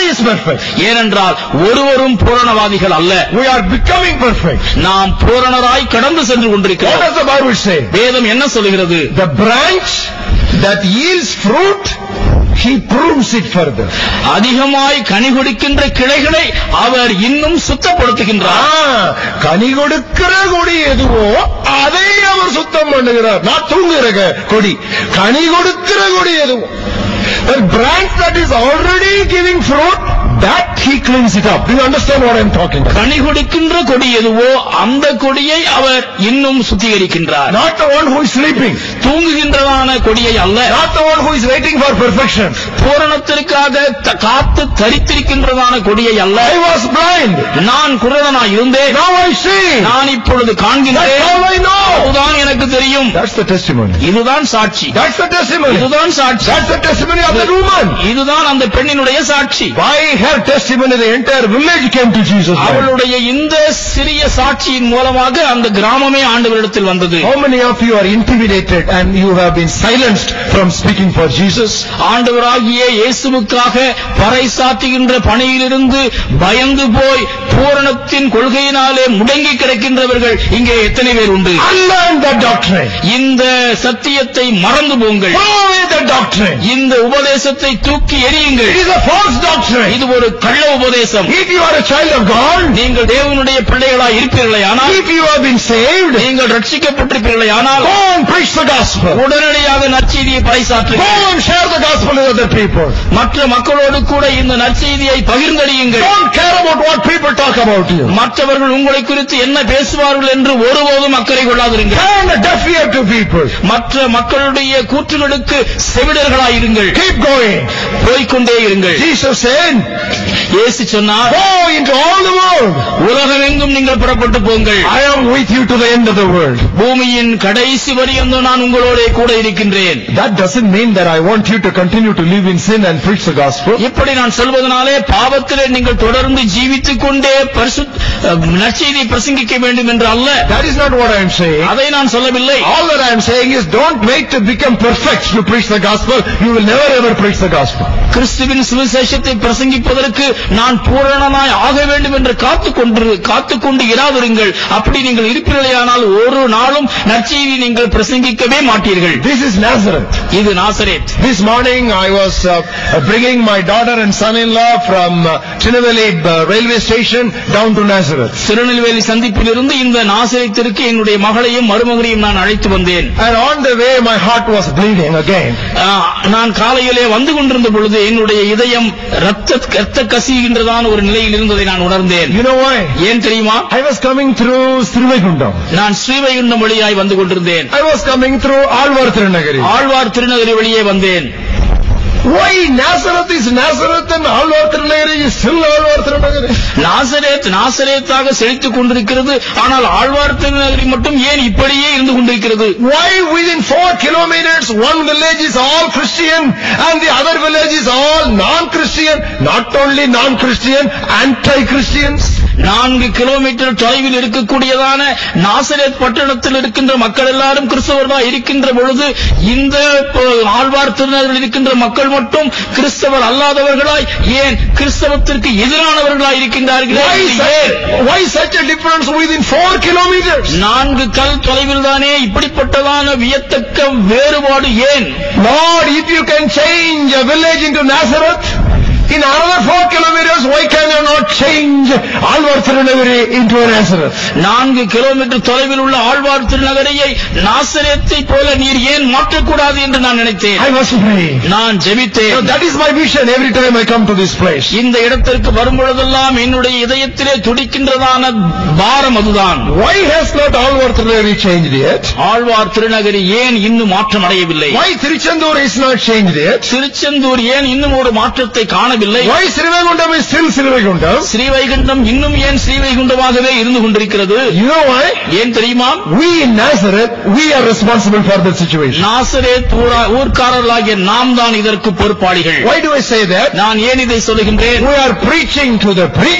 is perfect. ஏனென்றால் ஒருவரும் பூரணவாதிகள் அல்ல We are becoming perfect. நாம் பூரணராய் கடந்து சென்று What கொண்டிருக்கிறோம் does the Bible say? வேதம் என்ன சொல்கிறது The branch that yields fruit, he prunes it further. அதிகமாய் கனி கொடுக்கின்ற கிளைகளை அவர் இன்னும் சுத்தப்படுத்துகின்றார் ஆ, கனி கொடுக்கிற கொடி எதுவோ அதை அவர் சுத்தம் பண்ணுகிறார் நான் தூங்குகிற க- கொடி கனி கொடுக்கிற கொடி எதுவோ A branch that is already giving fruit, that he cleans it up. Do you understand what I'm talking about? கனி கொடுக்கின்ற கொடி எதுவோ அந்த கொடியை அவர் இன்னும் சுத்திகரிக்கின்றார் Not the one who is sleeping. தூங்குகின்றதான கொடியை அல்ல Not the one who is waiting for perfection. பூரணத்திற்காக த- காத்து தரித்திருக்கின்றதான கொடியை அல்ல I was blind. நான் குருடனாய் இருந்தேன் Now I see. நான் இப்பொழுது That's காண்கின்றேன் how I know. அதுதான் எனக்கு தெரியும் That's the testimony. இதுதான் சாட்சி That's the testimony. இதுதான் சாட்சி That's the testimony of the woman. இதுதான் அந்த பெண்ணினுடைய சாட்சி By her testimony, the entire village came to Jesus. Christ. அவளுடைய இந்த சிறிய சாட்சியின் மூலமாக அந்த கிராமமே ஆண்டவரிடத்தில் வந்தது How many of you are intimidated and you have been silenced from speaking for Jesus? ஆண்டவராகிய இயேசுவுக்காக பறைசாற்றுகின்ற பணியிலிருந்து பயந்து போய் பூரணத்தின் கொள்கையினாலே முடங்கி கிடக்கின்றவர்கள் இங்கே எத்தனை பேர் உண்டு Unlearn that doctrine. இந்த சத்தியத்தை மறந்து போங்கள் Throw away that doctrine. இந்த உபதேசத்தை தூக்கி எறியுங்கள் It is a false doctrine. இது ஒரு கள்ள உபதேசம் If you are a child of God, நீங்கள் தேவனுடைய பிள்ளைகளாய் இருப்பீர்களே ஆனால் if you have been saved, நீங்கள் ரட்சிக்கப்பட்டிருப்பீர்களே ஆனால் go and preach the gospel. உடனடியாக நற்செய்தியை Go பறைசாற்றுங்கள் and share the gospel with other people. மற்ற மக்களோடு கூட இந்த நற்செய்தியை பகிர்ந்தடியுங்கள் Don't care about what people talk about you. மற்றவர்கள் உங்களை குறித்து என்ன பேசுவார்கள் என்று ஒருபோதும் அக்கறை கொள்ளாதிருங்கள் Turn a deaf ear to people. மற்ற மக்களுடைய கூற்றுகளுக்கு செவிடர்களாயிருங்கள் Keep going. போய்க்கொண்டே இருங்கள் Jesus said, இயேசு சொன்னார் go into all the world. உலகமெங்கும் நீங்கள் புறப்பட்டு போங்கள் I am with you to the end of the world. பூமியின் கடைசி வரியந்தோ நான் உங்களோட கூட இருக்கின்றேன் That doesn't mean that I want you to continue to live in sin and preach the gospel. இப்படி நான் சொல்வதனாலே பாவத்திலே நீங்கள் தொடர்ந்து ஜீவித்துக் கொண்டே பரிசுத் அஹ், நற்செய்தியை பிரசங்கிக்க வேண்டும் என்று அல்ல That is not what I am saying. அதை நான் சொல்லவில்லை All that I am saying is don't wait to become perfect to preach the gospel. You will never ever preach the gospel. கிறிஸ்துவின் சுவிசேஷத்தை பிரசங்கிப்பதற்கு நான் பூரணனாய் ஆக வேண்டும் என்று காத்துக் கொண்டு காத்துக் கொண்டு இராதிருங்கள் அப்படி நீங்கள் இருப்பீர்களேயானால் ஒரு நாளும் நற்செய்தி நீங்கள் பிரசங்கிக்கவே மாட்டீர்கள் This is Nazareth. இது Nazareth This morning I was uh, uh, bringing my daughter and son-in-law from uh, Chinnavelli uh, railway station down to Nazareth. Tirunelveli சந்திப்பிலிருந்து இந்த நாசரேத்திற்கு என்னுடைய மகளையும் மருமகனையும் நான் அழைத்து வந்தேன் And on the way my heart was bleeding again. ஆ, நான் காலையிலே வந்து கொண்டிருந்த பொழுது என்னுடைய இதயம் ரத்த ரத்த கசிகின்றதான ஒரு நிலையில் இருந்ததை நான் உணர்ந்தேன் You know why? ஏன் தெரியுமா I was coming through Srivagundam. நான் ஸ்ரீவைகுண்டம் வழியாய் வந்து கொண்டிருந்தேன் I was coming through Alvar Tirunagari. Alvar Thirunagari வழியே வந்தேன் Why Nazareth is Nazareth and Alvar Tirunagari is still Alvar Tirunagari? Nazareth நாசரேத்தாக செழித்துக் கொண்டிருக்கிறது ஆனால் ஆழ்வார் திருநகரி மட்டும் ஏன் இப்படியே இருந்து கொண்டிருக்கிறது Why within four kilometers one village is all Christian and the other village is all non-Christian? Not only non-Christian, anti-Christians. நான்கு kilometre தொலைவில் இருக்கக்கூடியதான நாசரேத் பட்டணத்தில் இருக்கின்ற மக்கள் எல்லாரும் கிறிஸ்தவர்களாக இருக்கின்ற பொழுது இந்த ப- ஆழ்வார் திருநகரில் இருக்கின்ற மக்கள் மட்டும் கிறிஸ்தவர் அல்லாதவர்களாய் ஏன் கிறிஸ்தவத்திற்கு எதிரானவர்களாய் இருக்கின்றார்கள் Why ஏன் such, why such a difference within four kilometers? நான்கு கல் தொலைவில் தானே இப்படிப்பட்டதான வியத்தக்க வேறுபாடு ஏன் Lord, if you can change a village into Nazareth, in another four kilometers, why can you not change Alvar Tirunagari into a Nazareth? நான்கு kilometre தொலைவில் உள்ள ஆழ்வார் திருநகரையை நாசரேத்தை போல நீர் ஏன் மாற்றக்கூடாது என்று நான் நினைத்தேன் I was praying. நான் So ஜெபித்தேன் that is my vision every time I come to this place. இந்த இடத்திற்கு வரும்பொழுதெல்லாம் என்னுடைய இதயத்திலே துடிக்கின்றதான பாரம் அதுதான் Why has not Alvar Tirunagari changed yet? Alvar Thirunagari ஏன் இன்னும் மாற்றம் அடையவில்லை Why Tiruchendur is not changed yet? Tiruchendur ஏன் இன்னும் ஒரு மாற்றத்தை காணவில்லை Why Srivagundam is still Srivagundam? Srivaikuntam இன்னும் ஏன் ஸ்ரீவைகுண்டமாகவே இருந்து கொண்டிருக்கிறது You know why? ஏன் தெரியுமா We in Nazareth, we are responsible for that situation. Nazareth ஊரா- ஊர்க்காரர்களாகிய நாம் தான் இதற்கு பொறுப்பாளிகள் Why do I say that? நான் ஏன் இதை சொல்லுகின்றேன் We are preaching to the preached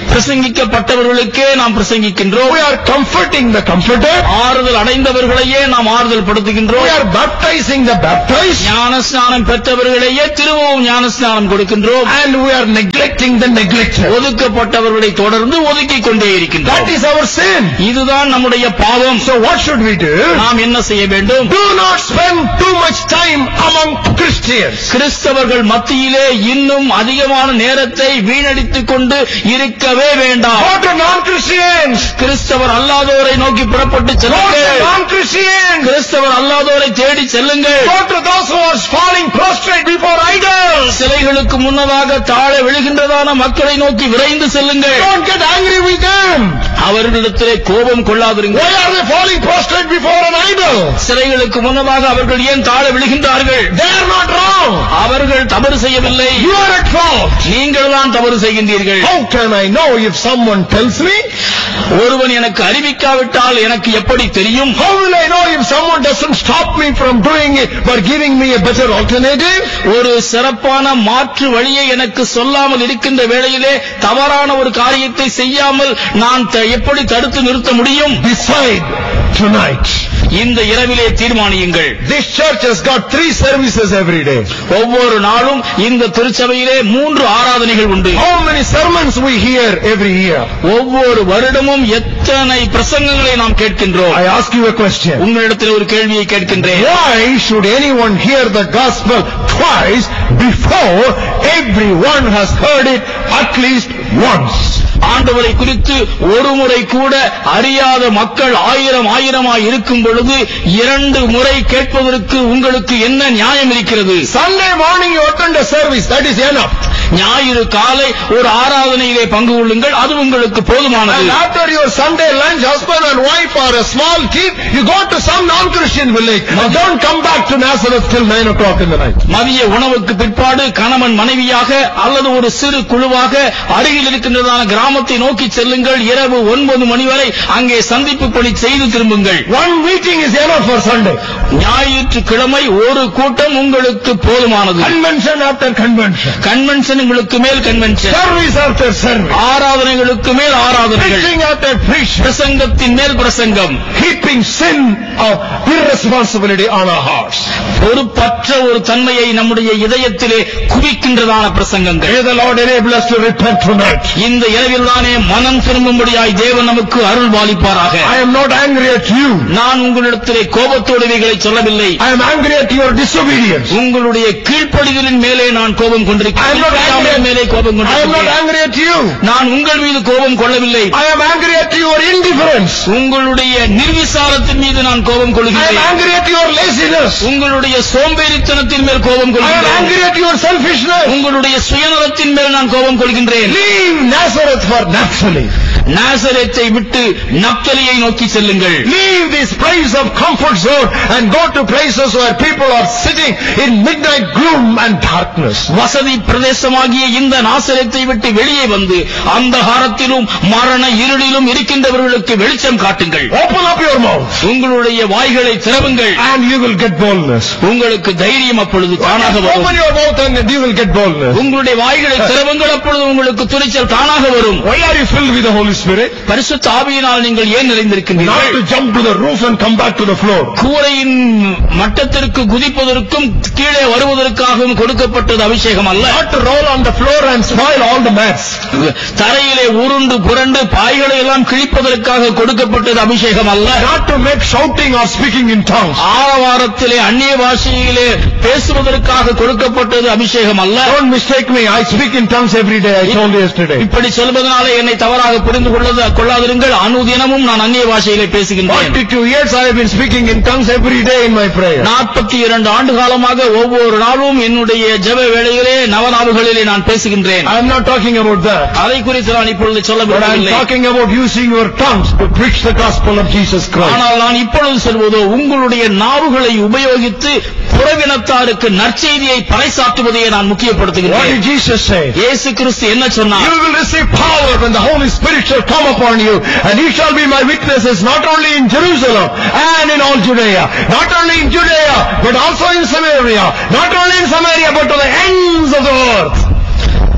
பிரசங்கிக்கப்பட்டவர்களுக்கே நாம் பிரசங்கிக்கின்றோம் We are comforting the comforted. ஆறுதல் அடைந்தவர்களையே நாம் ஆறுதல் படுத்துகின்றோம் We are baptizing the baptized. ஞானஸ்நானம் பெற்றவர்களையே திரும்பவும் ஞானஸ்நானம் கொடுக்கின்றோம் And we are neglecting the neglected. ஒதுக்கப்பட்டவர்களை தொடர்ந்து ஒதுக்கிக் கொண்டே That இருக்கின்றோம் is our sin. இதுதான் நம்முடைய பாவம் So what should we do? நாம் என்ன செய்ய வேண்டும் Do not spend too much time among Christians. கிறிஸ்தவர்கள் மத்தியிலே இன்னும் அதிகமான நேரத்தை வீணடித்துக் கொண்டு இருக்கவே வேண்டாம் Go to non-Christians. கிறிஸ்தவர் அல்லாதோரை நோக்கி புறப்பட்டு Go to செல்லுங்கள் non-Christians. கிறிஸ்தவர் அல்லாதோரை தேடி செல்லுங்கள் Go to those who are falling prostrate before idols. சிலைகளுக்கு முன்னதாக தாழ விழுகின்றதான மக்களை நோக்கி விரைந்து செல்லுங்கள் Don't get angry with them. அவர்களிடத்திலே கோபம் கொள்ளாதிருங்கள் Why are they falling prostrate before an idol? சிலைகளுக்கு முன்னதாக அவர்கள் ஏன் தாழ விழுகின்றார்கள் They are not wrong. அவர்கள் தவறு செய்யவில்லை You are at fault. நீங்கள் தான் தவறு செய்கின்றீர்கள் How can I know if someone tells me? ஒருவன் எனக்கு அறிவிக்காவிட்டால் எனக்கு எப்படி தெரியும் How will I know if someone doesn't stop me from doing it but giving me a better alternative? ஒரு சிறப்பான மாற்று வழியை எனக்கு சொல்லாமல் இருக்கின்ற வேளையிலே தவறான ஒரு காரியத்தை செய்யாமல் நான் த- எப்படி தடுத்து நிறுத்த முடியும் Decide tonight. இந்த இரவிலே தீர்மானியுங்கள் This church has got three services every day. ஒவ்வொரு நாளும் இந்த திருச்சபையிலே மூன்று ஆராதனைகள் உண்டு How many sermons we hear every year? ஒவ்வொரு வருடமும் எத்தனை பிரசங்கங்களை நாம் கேட்கின்றோம் I ask you a question. உங்களிடத்தில் ஒரு கேள்வியை கேட்கின்றேன் Why should anyone hear the gospel twice before everyone has heard it at least once? ஆண்டவரை குறித்து ஒரு முறை கூட அறியாத மக்கள் ஆயிரம் ஆயிரமாய் இருக்கும் பொழுது இரண்டு முறை கேட்பதற்கு உங்களுக்கு என்ன நியாயம் இருக்கிறது Sunday morning you attend a service, that is enough. ஞாயிறு காலை ஒரு ஆராதனையிலே பங்கு கொள்ளுங்கள் அது உங்களுக்கு And போதுமானது after your Sunday lunch, husband and wife or a small kid, you go to some non-Christian village. And don't come back to Nazareth till 9 o'clock in the night. மதிய உணவுக்கு பிற்பாடு கணவன் மனைவியாக அல்லது ஒரு சிறு குழுவாக அருகில் இருக்கின்றதான கிராமத்தை நோக்கி செல்லுங்கள் இரவு ஒன்பது மணி வரை அங்கே சந்திப்பு பணி செய்து திரும்புங்கள் One meeting is enough for Sunday. ஞாயிற்றுக்கிழமை ஒரு கூட்டம் உங்களுக்கு போதுமானது Convention after convention. கன்வென்ஷன் உங்களுக்கு மேல் கன்வென்ஷன் Service after service. ஆராதனைகளுக்கு மேல் ஆராதனைகள் Preaching after preaching. பிரசங்கத்தின் மேல் பிரசங்கம் Keeping sin of irresponsibility on our hearts. பொறுப்பற்ற ஒரு தன்மையை நம்முடைய இதயத்திலே குவிக்கின்றதான பிரசங்கங்கள் May the Lord enable us to repent tonight. இந்த இரவில்தானே மனம் திரும்பும்படியாய் தேவன் நமக்கு அருள் பாலிப்பாராக I am not angry at you. நான் உங்களிடத்திலே கோபத்தோடு இவைகளை சொல்லவில்லை I am angry at your disobedience. உங்களுடைய கீழ்ப்படிதலின் மேலே நான் கோபம் I am கொண்டிருக்கிறேன் not angry கீழ்ப்படியாமையின் மேலே கோபம் I am not கொண்டிருக்கிறேன் angry at you. நான் உங்கள் மீது கோபம் கொள்ளவில்லை I am angry at your indifference. உங்களுடைய நிர்விசாரத்தின் மீது நான் கோபம் I am கொள்கிறேன் angry at your laziness. உங்களுடைய சோம்பேறித்தனத்தின் மேல் கோபம் I am கொள்கிறேன் angry at your selfishness. உங்களுடைய சுயநலத்தின் மேல் நான் கோபம் கொள்கின்றேன் Leave Nazareth for Naphtali. நாசரேத்தை விட்டு நப்தலியை நோக்கி செல்லுங்கள் Leave this place of comfort zone and go to places where people are sitting in midnight gloom and darkness. வசதி பிரதேசமாகிய இந்த நாசரேத்தை விட்டு வெளியே வந்து அந்தகாரத்திலும் மரண இருளிலும் இருக்கின்றவர்களுக்கு வெளிச்சம் காட்டுங்கள் Open up your mouth உங்களுடைய வாய்களை திறவுங்கள் and you will get boldness. உங்களுக்கு தைரியம் அப்பொழுது தானாக வரும் Open your mouth and you will get boldness. உங்களுடைய வாய்களை திறவுங்கள் அப்பொழுது உங்களுக்கு துணிச்சல் தானாக வரும் Why are you filled with the Holy Spirit? பரிசுத்த ஆவியினால் நீங்கள் ஏன் Not நிறைந்திருக்கின்றீர்கள் to jump to the roof and come back to the floor. கூரையின் மட்டத்திற்கு குதிப்பதற்கும் கீழே வருவதற்காகவும் கொடுக்கப்பட்டது அபிஷேகம் அல்ல Not to roll on the floor and spoil all the mats. தரையிலே உருண்டு புரண்டு பாய்களை எல்லாம் கிழிப்பதற்காக கொடுக்கப்பட்டது அபிஷேகம் அல்ல Not to make shouting or speaking in tongues. ஆரவாரத்திலே அந்நிய பாஷையிலே பேசுவதற்காக கொடுக்கப்பட்டது அபிஷேகம் அல்ல Don't mistake me. I speak in tongues every day. I told you yesterday. இப்படி சொல்வதனாலே என்னை தவறாக புரிந்து கொள்ளது கொள்ளாதிருங்கள் அனுதினமும் நான் அந்நிய பாஷையிலே பேசுகின்றேன் 42 years I have been speaking in tongues every day in my prayer. நாற்பத்தி இரண்டு ஆண்டு காலமாக ஒவ்வொரு நாளும் என்னுடைய ஜெப வேளையிலே நவநாவுகளிலே நான் பேசுகின்றேன் I am not talking about that. அதை குறித்து நான் இப்பொழுது சொல்ல But I am விரும்பவில்லை talking about using your tongues to preach the gospel of Jesus Christ. ஆனால் நான் இப்பொழுது சொல்வதோ உங்களுடைய நாவுகளை உபயோகித்து புறவினத்தாருக்கு நற்செய்தியை பறைசாற்றுவதையே நான் What முக்கியப்படுத்துகிறேன் did Jesus say? இயேசு கிறிஸ்து என்ன சொன்னார் You will receive power when the Holy Spirit shall come upon you, and you shall be my witnesses not only in Jerusalem and in all Judea, not only in Judea, but also in Samaria, not only in Samaria, but to the ends of the earth.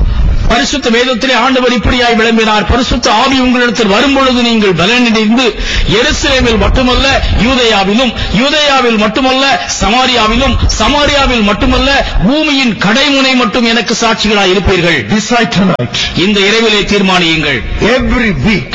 பரிசுத்த வேதத்திலே ஆண்டவர் இப்படியாய் விளம்பினார் பரிசுத்த ஆவி உங்களிடத்தில் வரும்பொழுது நீங்கள் பலனடைந்து எருசலேமில் மட்டுமல்ல யூதேயாவிலும் யூதேயாவில் மட்டுமல்ல சமாரியாவிலும் சமாரியாவில் மட்டுமல்ல பூமியின் கடைமுனை மட்டும் எனக்கு சாட்சிகளாய் இருப்பீர்கள் Decide tonight. இந்த இரவிலே தீர்மானியுங்கள் Every week,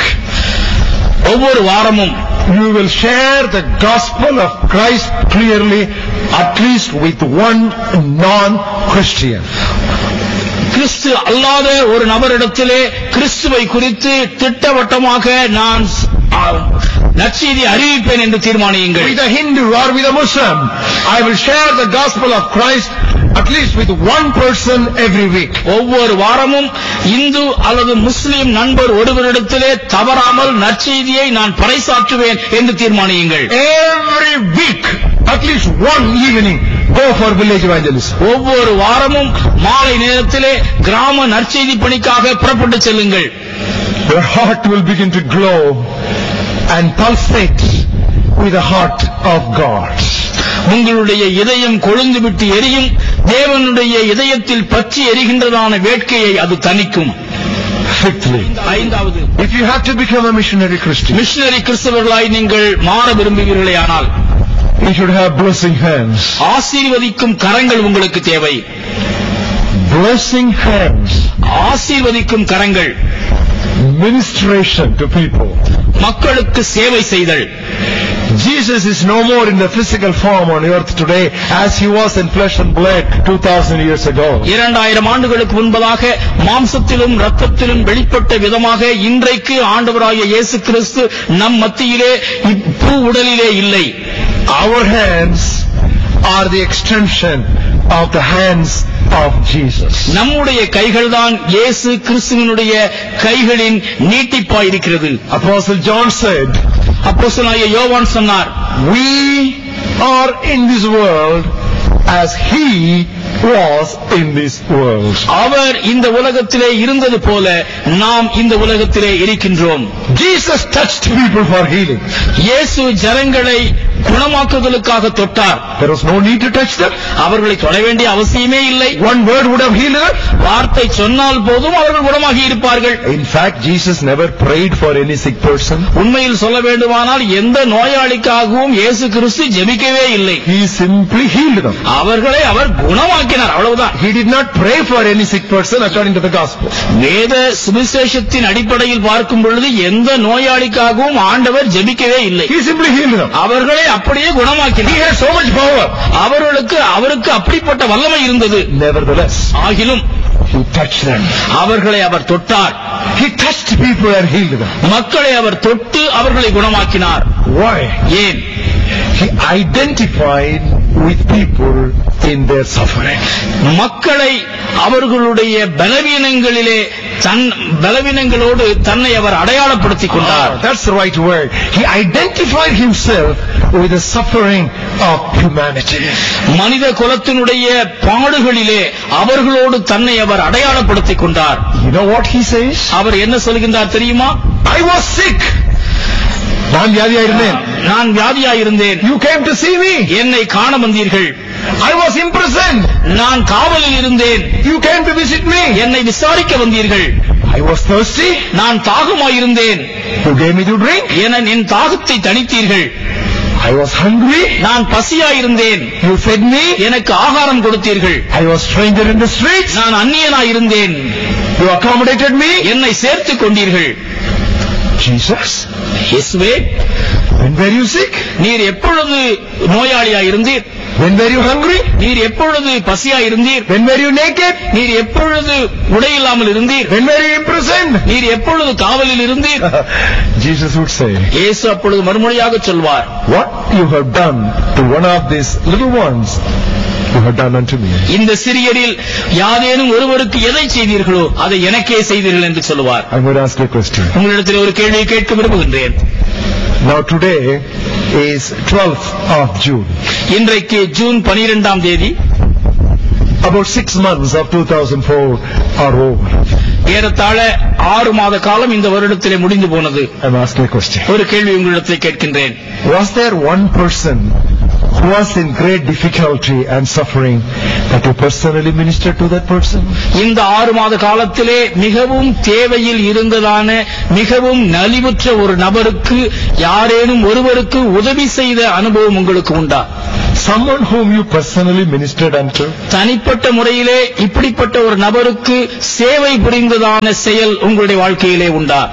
ஒவ்வொரு வாரமும் you will share the gospel of Christ clearly, at least with one non-Christian. கிறிஸ்து அல்லாத ஒரு நபரிடத்திலே கிறிஸ்துவை குறித்து திட்டவட்டமாக நான் ஆ, நற்செய்தி அறிவிப்பேன் என்று தீர்மானியுங்கள் With a Hindu or with a Muslim, I will share the gospel of Christ at least with one person every week. ஒவ்வொரு வாரமும் இந்து அல்லது முஸ்லிம் நண்பர் ஒருவரிடத்திலே தவறாமல் நற்செய்தியை நான் பறைசாற்றுவேன் என்று தீர்மானியுங்கள் Every week, at least one evening, go for village evangelism. ஒவ்வொரு வாரமும் மாலை நேரத்திலே கிராம நற்செய்தி பணிக்காக புறப்பட்டு செல்லுங்கள் Your heart will begin to glow and pulsate with the heart of God. உங்களுடைய இதயம் கொழுந்து விட்டு எரியும் தேவனுடைய இதயத்தில் பற்றி எரிகின்றதான வேட்கையை அது தணிக்கும் Fifthly, ஐந்தாவது if you have to become a missionary Christian, missionary கிறிஸ்தவர்களாய் நீங்கள் மாற விரும்புகிறீர்களே ஆனால் you should have blessing hands. ஆசீர்வதிக்கும் கரங்கள் உங்களுக்கு தேவை Blessing hands. ஆசீர்வதிக்கும் கரங்கள் Ministration to people. மக்களுக்கு சேவை செய்தல் Jesus is no more in the physical form on earth today as he was in flesh and blood 2000 years ago. இரண்டாயிரம் ஆண்டுகளுக்கு முன்பதாக மாம்சத்திலும் ரத்தத்திலும் வெளிப்பட்ட விதமாக இன்றைக்கு ஆண்டவராகிய இயேசு கிறிஸ்து நம் மத்தியிலே இப்பூ உடலிலே இல்லை Our hands are the extension of the hands of Jesus. நம்முடைய கைகள்தான் இயேசு கிறிஸ்துவினுடைய கைகளின் நீட்டிப்பாய் இருக்கிறது Apostle John said, அப்போஸ்தலனாகிய யோவான் சொன்னார் We are in this world as he was in this world. அவர் இந்த உலகத்திலே இருந்தது போல நாம் இந்த உலகத்திலே இருக்கின்றோம் Jesus touched people for healing. இயேசு ஜனங்களை குணமாக்குதலுக்காக தொட்டார் There was no need to touch them. அவர்களை தொட வேண்டிய அவசியமே இல்லை One word would have healed them. வார்த்தை சொன்னால் போதும் அவர்கள் குணமாகி இருப்பார்கள் In fact, Jesus never prayed for any sick person. உண்மையில் சொல்ல வேண்டுமானால் எந்த நோயாளிக்காகவும் இயேசு கிறிஸ்து ஜெபிக்கவே இல்லை He simply healed them. அவர்களை அவர் குணமாக்கினார் அவ்வளவுதான் He did not pray for any sick person according to the gospel. வேத சுவிசேஷத்தின் அடிப்படையில் பார்க்கும் பொழுது எந்த நோயாளிக்காகவும் ஆண்டவர் ஜெபிக்கவே இல்லை He simply healed them. அவர்களை அப்படியே He குணமாக்கினார் had so much power. அவர்களுக்கு அவருக்கு அப்படிப்பட்ட வல்லமை இருந்தது Nevertheless, ஆகிலும் he touched them. அவர்களை அவர் தொட்டார் He touched people and healed them. மக்களை அவர் தொட்டு அவர்களை குணமாக்கினார் Why? ஏன் He identified with people in their suffering. மக்களை அவர்களுடைய பலவீனங்களிலே தன் பலவீனங்களோடு தன்னை அவர் அடையாளப்படுத்திக் கொண்டார் Ah, that's the right word. He identified himself with the suffering of humanity. மனித குலத்தினுடைய பாடுகளிலே அவர்களோடு தன்னை அவர் அடையாளப்படுத்திக் கொண்டார் You know what he says? அவர் என்ன சொல்கின்றார் தெரியுமா I was sick. நான் வியாதியா இருந்தேன். நான் வியாதியாயிருந்தேன் You came to see me. என்னை காண வந்தீர்கள் I was imprisoned. நான் காவலில் இருந்தேன் You came to visit me. என்னை விசாரிக்க வந்தீர்கள் I was thirsty. நான் தாகமாயிருந்தேன் You gave me to drink. என என் தாகத்தை தணித்தீர்கள் I was hungry. நான் பசியாயிருந்தேன் You fed me. எனக்கு ஆகாரம் கொடுத்தீர்கள் I was stranger in the streets. நான் அந்நியனாயிருந்தேன் You accommodated me. என்னை சேர்த்துக் கொண்டீர்கள் Jesus, இயேசுவே when were you sick? நீர் எப்பொழுது நோயாளியாயிருந்தீர் When were you hungry? நீர் எப்பொழுது பசியாயிருந்தீர் When were you naked? நீர் எப்பொழுது உடையில்லாமல் இருந்தீர் When were you imprisoned? நீர் எப்பொழுது காவலில் இருந்தீர் Jesus would say, இயேசு அப்பொழுது மறுமொழியாக சொல்வார் What you have done to one of these little ones, you have done unto me. இந்த சிறியரில் யாதேனும் ஒருவருக்கு எதை செய்தீர்களோ அதை எனக்கே செய்தீர்கள் என்று சொல்லுவார் I'm going to ask you a question. உங்களிடத்தில் ஒரு கேள்வியை கேட்க விரும்புகின்றேன் Now today is 12th of June. இன்றைக்கு ஜூன் பனிரெண்டாம் தேதி About six months of 2004 are over. ஏறத்தாழ ஆறு மாத காலம் இந்த வருடத்திலே முடிந்து போனது I'm asking a question. ஒரு கேள்வி உங்களிடத்தில் கேட்கின்றேன் Was there one person who was in great difficulty and suffering, that you personally minister to that person? இந்த ஆறு மாத காலத்திலே மிகவும் தேவையில் இருந்ததான மிகவும் நலிவுற்ற ஒரு நபருக்கு யாரேனும் ஒருவருக்கு உதவி செய்த அனுபவம் உங்களுக்கு உண்டா Someone whom you personally ministered unto? தனிப்பட்ட முறையிலே இப்படிப்பட்ட ஒரு நபருக்கு சேவை புரிந்ததான செயல் உங்களுடைய வாழ்க்கையிலே உண்டா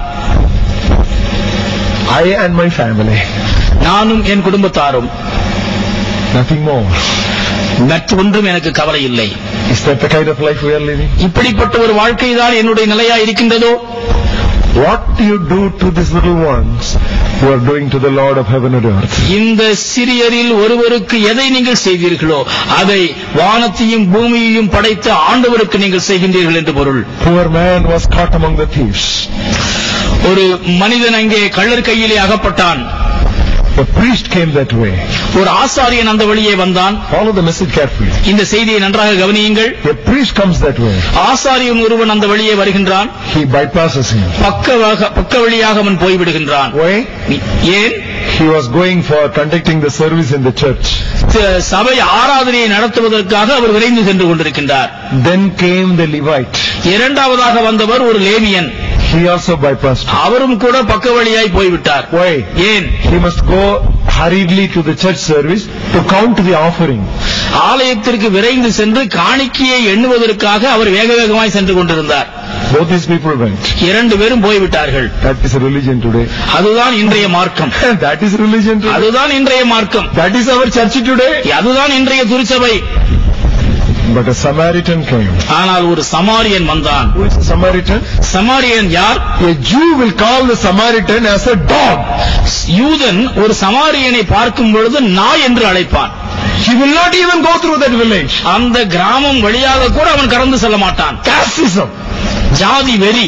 I and my family. நானும் என் குடும்பத்தாரும் Nothing more. மற்றொன்றும் எனக்கு கவலை இல்லை Is that the kind of life we are living? இப்படிப்பட்ட ஒரு வாழ்க்கை தான் என்னுடைய நிலையா இருக்கின்றதோ What you do to these little ones, you are doing to the Lord of heaven and earth. இந்த சிறியரில் ஒருவருக்கு எதை நீங்கள் செய்தீர்களோ அதை வானத்தையும் பூமியையும் படைத்த ஆண்டவருக்கு நீங்கள் செய்கின்றீர்கள் என்று பொருள் Poor man was caught among the thieves. ஒரு மனிதன் அங்கே கள்ளர் கையிலே அகப்பட்டான் The priest came that way. ஒரு ஆசாரியன் அந்த வழியே வந்தான் Follow the message carefully. இந்த செய்தியை நன்றாக கவனியுங்கள் A priest comes that way. ஆசாரியன் ஒருவன் அந்த வழியே வருகின்றான் He bypasses him. பக்க பக்க வழியாக அவன் போய்விடுகின்றான் Why? ஏன் He was going for conducting the service in the church. த- சபை ஆராதனையை நடத்துவதற்காக அவர் விரைந்து சென்று கொண்டிருக்கின்றார் Then came the Levite. இரண்டாவதாக வந்தவர் ஒரு லேவியன் He also bypassed. அவரும் கூட பக்க வழியாய் போய்விட்டார் Why? ஏன் He must go hurriedly to the church service to count the offering. ஆலயத்திற்கு விரைந்து சென்று காணிக்கையை எண்ணுவதற்காக அவர் வேக வேகமாய் சென்று கொண்டிருந்தார் Both these people went. இரண்டு பேரும் போய்விட்டார்கள் That is religion today. அதுதான் இன்றைய மார்க்கம் that is religion today. அதுதான் இன்றைய மார்க்கம் That is our church today. அதுதான் இன்றைய திருச்சபை But a Samaritan came. ஆனால் ஒரு சமாரியன் வந்தான் Who is a Samaritan? சமாரியன் யார் A Jew will call the Samaritan as a dog. யூதன் ஒரு சமாரியனை பார்க்கும் பொழுது நாய் என்று அழைப்பான் He will not even go through that village. அந்த கிராமம் வழியாக கூட அவன் கடந்து செல்ல மாட்டான் Casteism. ஜாதி வெறி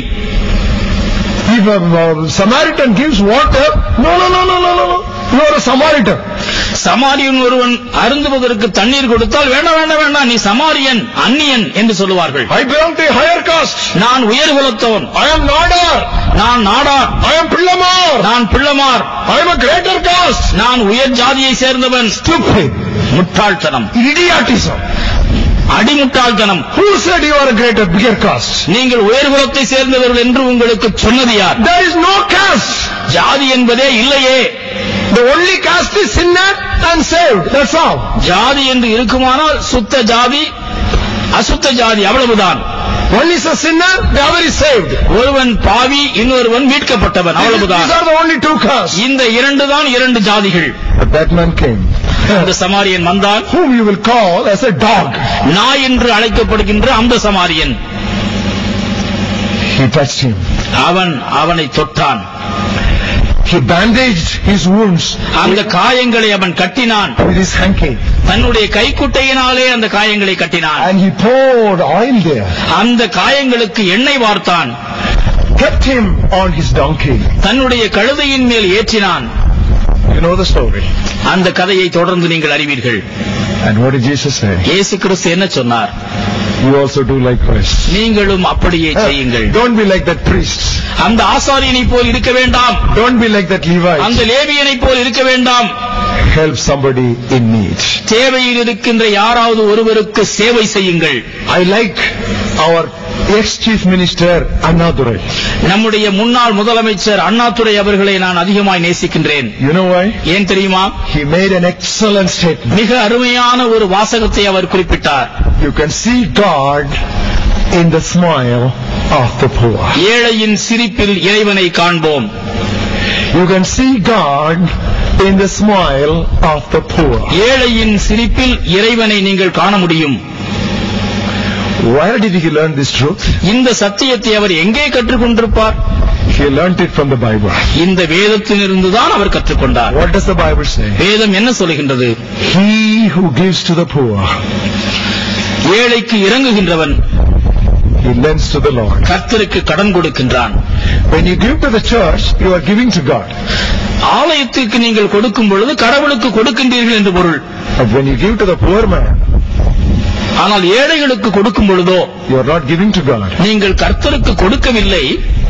If a uh, Samaritan gives water, no, no, no, no, no, no, no. You are a Samaritan. சமாரியன் ஒருவன் அருந்துவதற்கு தண்ணீர் கொடுத்தால் வேண்டாம் வேண்டாம் வேண்டாம் நீ சமாரியன் அந்நியன் என்று சொல்லுவார்கள் I belong to a higher caste. நான் உயர் குலத்தவன் I am Nadar. நான் நாடார் I am Pillamar. நான் பிள்ளமார் I am a greater caste. நான் உயர் ஜாதியை சேர்ந்தவன் Stupid. முட்டாள்தனம் Idiotism. அடிமுட்டாள்தனம் Who said you are a greater, bigger caste? நீங்கள் உயர் குலத்தை சேர்ந்தவர்கள் என்று உங்களுக்கு சொன்னது யார் There is no caste. ஜாதி என்பதே இல்லையே The only caste is sinner and saved. That's all. ஜாதி என்று இருக்குமானால் சுத்த ஜாதி அசுத்த ஜாதி அவ்வளவுதான் One is a sinner, the other is saved. ஒருவன் பாவி இன்னொருவன் மீட்கப்பட்டவன் These அவ்வளவுதான் are the only two castes. இந்த இரண்டு தான் இரண்டு ஜாதிகள் But that man came, அந்த சமாரியன் வந்தான் whom you will call as a dog. நாய் என்று அழைக்கப்படுகின்ற அந்த சமாரியன் He touched him. அவன் அவனை தொட்டான் He bandaged his wounds அந்த காயங்களை அவன் கட்டினான் with his hanky. தன்னுடைய கைக்குட்டையினாலே அந்த காயங்களை கட்டினான் And he poured oil there. அந்த காயங்களுக்கு எண்ணெய் வார்த்தான் Kept him on his donkey. தன்னுடைய கழுதையின் மேல் ஏற்றினான் You know the story. அந்த கதையை தொடர்ந்து நீங்கள் அறிவீர்கள் And what did Jesus say? இயேசு கிறிஸ்து என்ன சொன்னார் You also do likewise. நீங்களும் அப்படியே செய்யுங்கள் Don't be like that priest. அந்த ஆசாரியனை போல் இருக்க வேண்டாம் Don't be like that Levite. அந்த லேவியனை போல் இருக்க வேண்டாம் Help somebody in need. தேவையில் இருக்கின்ற யாராவது ஒருவருக்கு சேவை செய்யுங்கள் I like our ex-chief minister Annadurai. நம்முடைய முன்னாள் முதலமைச்சர் அண்ணாதுரை அவர்களை நான் அதிகமாய் நேசிக்கின்றேன் You know why? ஏன் தெரியுமா He made an excellent statement. மிக அருமையான ஒரு வாசகத்தை அவர் குறிப்பிட்டார் You can see God in the smile of the poor. ஏழையின் சிரிப்பில் இறைவனை காண்போம் You can see God in the smile of the poor. ஏழையின் சிரிப்பில் இறைவனை நீங்கள் காண முடியும் Where did he learn this truth? இந்த சத்தியத்தை அவர் எங்கே கற்றுக்கொண்டிருப்பார் He learned it from the Bible. இந்த வேதத்திலிருந்து தான் அவர் கற்றுக்கொண்டார் What does the Bible say? வேதம் என்ன சொல்லுகின்றது He who gives to the poor, ஏழைக்கு இறங்குகின்றவன் he lends to the Lord. கர்த்தருக்கு கடன் கொடுக்கின்றான் When you give to the church, you are giving to God. ஆலயத்திற்கு நீங்கள் கொடுக்கும் பொழுது கடவுளுக்கு கொடுக்கின்றீர்கள் என்று பொருள் But when you give to the poor man, ஆனால் ஏழைகளுக்கு கொடுக்கும் பொழுதோ you are not giving to God. நீங்கள் கர்த்தருக்கு கொடுக்கவில்லை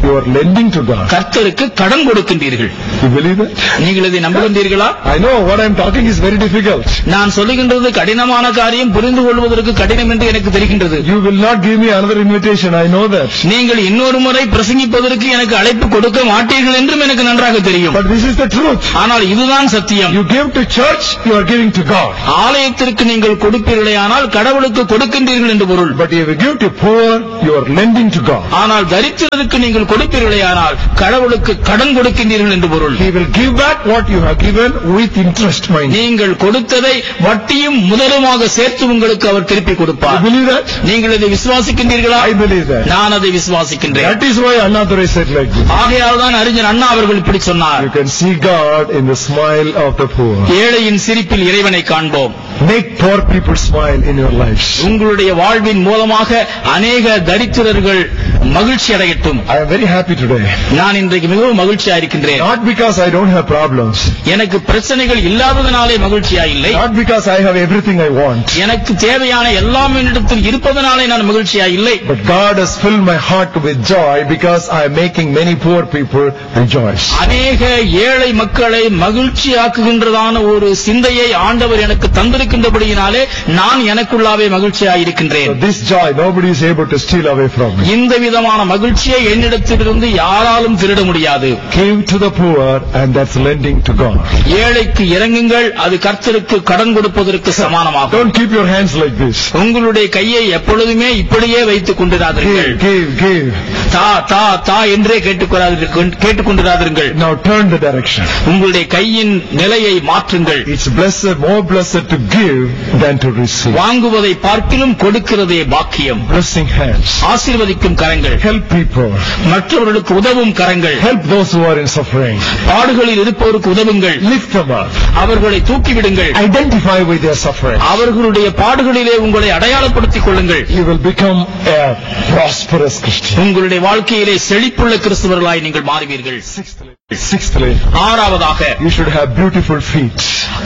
you are lending to God. கர்த்தருக்கு கடன் கொடுக்கின்றீர்கள் You believe that? நீங்கள் இதை நம்புகின்றீர்களா I know what I'm talking is very difficult. நான் சொல்லுகின்றது கடினமான காரியம் புரிந்து கொள்வதற்கு கடினம் என்று எனக்கு தெரிகின்றது You will not give me another invitation. I know that. நீங்கள் இன்னொரு முறை பிரசங்கிப்பதற்கு எனக்கு அழைப்பு கொடுக்க மாட்டீர்கள் என்றும் எனக்கு நன்றாக தெரியும் But this is the truth. ஆனால் இதுதான் சத்தியம் You give to church, you are giving to God. ஆலயத்திற்கு நீங்கள் கொடுப்பீர்களே ஆனால் கடவுளுக்கு கொடுக்கின்றீர்கள் என்று பொருள் But if you give to poor, you are lending to God. ஆனால் தரித்திரருக்கு நீங்கள் கொடுப்பீர்களே ஆனால் கடவுளுக்கு கடன் கொடுக்கின்றீர்கள் என்று பொருள் He will give back what you have given with interest, mind. நீங்கள் கொடுத்ததை வட்டியும் முதலுமாக சேர்த்து உங்களுக்கு அவர் திருப்பி You கொடுப்பார் believe that? நீங்கள் இதை விசுவாசிக்கின்றீர்களா I believe that. நான் அதை விசுவாசிக்கின்றேன் That is why Annadurai said like this. ஆகையால் தான் அறிஞர் அண்ணா அவர்கள் இப்படி சொன்னார் You can see God in the smile of the poor. ஏழையின் சிரிப்பில் இறைவனை காண்போம் Make poor people smile in your lives. உங்களுடைய வாழ்வின் மூலமாக அநேக தரித்திரர்கள் மகிழ்ச்சி அடையட்டும் I am very happy today. நான் இன்றைக்கு மிகவும் மகிழ்ச்சியா இருக்கின்றேன் Not because I don't have problems. எனக்கு பிரச்சனைகள் இல்லாததனாலே மகிழ்ச்சியா இல்லை Not because I have everything I want. எனக்கு தேவையான எல்லாம் என்னிடத்தில் இருப்பதனாலே நான் மகிழ்ச்சியா இல்லை But God has filled my heart with joy because I am making many poor people rejoice. அநேக ஏழை மக்களை மகிழ்ச்சியாக்குகின்றதான ஒரு சிந்தையை ஆண்டவர் எனக்கு தந்திருக்கின்றபடியினாலே நான் எனக்குள்ளாவே மகிழ்ச்சியா So இருக்கின்றேன் this joy nobody is able to steal away from me. இந்த விதமான மகிழ்ச்சியை என்னிடத்திலிருந்து யாராலும் திருட முடியாது Give to the poor and that's lending to God. ஏழைக்கு இறங்குங்கள் அது கர்த்தருக்கு கடன் கொடுப்பதற்கு சமானமாகும் Don't keep your hands like this. உங்களுடைய கையை எப்பொழுதுமே இப்படியே வைத்துக் கொண்டிராதீர்கள் Give, give, give. தா தா தா என்றே கேட்டுக்கொள்ளாதீர்கள் கேட்டுக்கொண்டிராதீர்கள் Now turn the direction. உங்களுடைய கையின் நிலையை மாற்றுங்கள் It's blessed, more blessed to give than to receive. வாங்குவதை பார்க்கிலும் கொடுக்கிறதே பாக்கியம் Blessing hands. ஆசீர்வதிக்கும் கரங்கள் Help people. மற்றவர்களுக்கு உதவும் கரங்கள் Help those who are in suffering. பாடுகளில் இருப்பவருக்கு உதவுங்கள் Lift them up. அவர்களை தூக்கிவிடுங்கள் Identify with their suffering. அவர்களுடைய பாடுகளிலே உங்களை அடையாளப்படுத்திக் கொள்ளுங்கள் You will become a prosperous Christian. உங்களுடைய வாழ்க்கையிலே செழிப்புள்ள கிறிஸ்தவர்களாய் நீங்கள் மாறுவீர்கள் Sixthly, sixthly, ஆறாவதாக you should have beautiful feet.